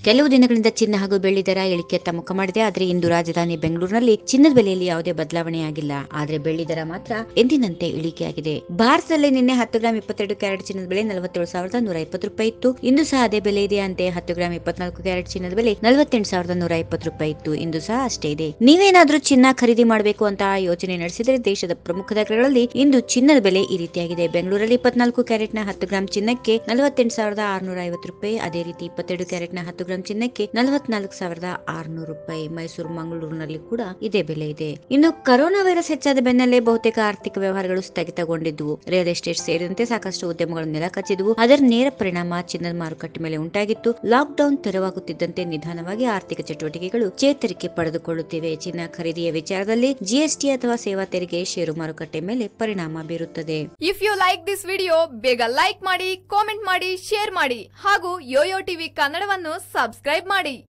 ಕೆಲವು ದಿನಗಳಿಂದ ಚಿನ್ನ ಹಾಗೂ ಬೆಳ್ಳಿ ದರ ಇಳಿಕೆಯತ್ತ ಮುಖ ಮಾಡಿದೆ ಆದರೆ ಇಂದು ರಾಜಧಾನಿ ಬೆಂಗಳೂರಿನಲ್ಲಿ ಚಿನ್ನದ ಬೆಲೆಯಲ್ಲಿ ಯಾವುದೇ ಬದಲಾವಣೆಯಾಗಿಲ್ಲ ಆದರೆ ಬೆಳ್ಳಿ ದರ ಮಾತ್ರ ಎಂದಿನಂತೆ ಇಳಿಕೆಯಾಗಿದೆ ಭಾರತದಲ್ಲಿ ನಿನ್ನೆ ಹತ್ತು ಗ್ರಾಂ ಇಪ್ಪತ್ತೆರಡು ಕ್ಯಾರೆಟ್ ಚಿನ್ನದ ಬೆಲೆ ನಲವತ್ತೇಳು ಸಾವಿರದ ನೂರ ಇಪ್ಪತ್ತು ರೂಪಾಯಿ ಇತ್ತು ಇಂದು ಸಹ ಅದೇ ಬೆಲೆ ಇದೆ ಅಂತೆ ಹತ್ತು ಗ್ರಾಂ ಇಪ್ಪತ್ನಾಲ್ಕು ಕ್ಯಾರೆಟ್ ಚಿನ್ನದ ಬೆಲೆ ನಲವತ್ತೆಂಟು ಸಾವಿರದ ನೂರ ಇಪ್ಪತ್ತು ರೂಪಾಯಿ ಇತ್ತು ಇಂದು ಸಹ ಅಷ್ಟೇ ಇದೆ ನೀವೇನಾದ್ರೂ ಚಿನ್ನ ಖರೀದಿ ಮಾಡಬೇಕು ಅಂತ ಯೋಚನೆ ನಡೆಸಿದರೆ ದೇಶದ ಪ್ರಮುಖ ನಗರಗಳಲ್ಲಿ ಇಂದು ಚಿನ್ನದ ಬೆಲೆ ಈ ರೀತಿಯಾಗಿದೆ ಬೆಂಗಳೂರಲ್ಲಿ ಇಪ್ಪತ್ನಾಲ್ಕು ಕ್ಯಾರೆಟ್ ನ ಹತ್ತು ಗ್ರಾಂ ಚಿನ್ನಕ್ಕೆ ನಲವತ್ತೆಂಟು ಸಾವಿರದ ಆರುನೂರ ಐವತ್ತು ರೂಪಾಯಿ ಅದೇ ರೀತಿ ಇಪ್ಪತ್ತೆರಡು ಕ್ಯಾರೆಟ್ ನ ಹತ್ತು ಗ್ರಾಂ ಚಿನ್ನಕ್ಕೆ ನಲವತ್ನಾಲ್ಕು ಸಾವಿರದ ಆರುನೂರು ರೂಪಾಯಿ ಮೈಸೂರು ಮಂಗಳೂರಿನಲ್ಲಿ ಕೂಡ ಇದೇ ಬೆಲೆ ಇದೆ ಇನ್ನು ಕರೋನಾ ವೈರಸ್ ಹೆಚ್ಚಾದ ಬೆನ್ನಲ್ಲೇ ಬಹುತೇಕ ಆರ್ಥಿಕ ವ್ಯವಹಾರಗಳು ಸ್ಥಗಿತಗೊಂಡಿದ್ವು ರಿಯಲ್ ಎಸ್ಟೇಟ್ ಸೇರಿದಂತೆ ಸಾಕಷ್ಟು ಉದ್ಯಮಗಳು ನೆಲಕಚ್ಚಿದ್ವು ಅದರ ನೇರ ಪರಿಣಾಮ ಚಿನ್ನದ ಮಾರುಕಟ್ಟೆ ಮೇಲೆ ಉಂಟಾಗಿತ್ತು ಲಾಕ್ ಡೌನ್ ತೆರವಾಗುತ್ತಿದ್ದಂತೆ ನಿಧಾನವಾಗಿ ಆರ್ಥಿಕ ಚಟುವಟಿಕೆಗಳು ಚೇತರಿಕೆ ಪಡೆದುಕೊಳ್ಳುತ್ತಿವೆ ಚಿನ್ನ ಖರೀದಿಯ ವಿಚಾರದಲ್ಲಿ ಜಿಎಸ್ಟಿ ಅಥವಾ ಸೇವಾ ತೆರಿಗೆ ಷೇರು ಮಾರುಕಟ್ಟೆ ಮೇಲೆ ಪರಿಣಾಮ ಬೀರುತ್ತದೆ if you like this video ಬೇಗ ಲೈಕ್ ಮಾಡಿ ಕಾಮೆಂಟ್ ಮಾಡಿ ಶೇರ್ ಮಾಡಿ ಹಾಗೂ ಯೋಯೋ ಟಿವಿ ಕನ್ನಡವನ್ನು ಸಬ್ಸ್ಕ್ರೈಬ್ ಮಾಡಿ